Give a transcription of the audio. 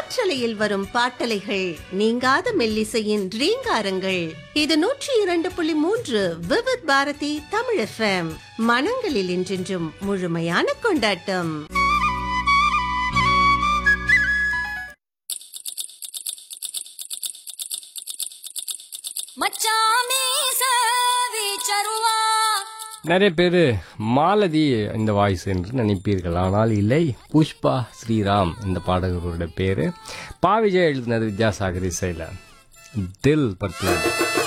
காற்றலையில் வரும் பாட்டலைகள் நீங்காத மெல்லிசையின் ரீங்காரங்கள் இது நூற்றி இரண்டு புள்ளி மூன்று விவித் பாரதி தமிழ் எஃப்எம் மனங்களில் என்றென்றும் முழுமையான கொண்டாட்டம் மச்சாமி வீச்சருவா நிறைய பேர் மாலதி இந்த வாய்ஸ் என்று நினைப்பீர்கள் ஆனால் இல்லை புஷ்பா ஸ்ரீராம் இந்த பாடகரோட பேர் பாவிஜய் எழுதினது வித்யாசாகர் இசையில் தில் பட்டினது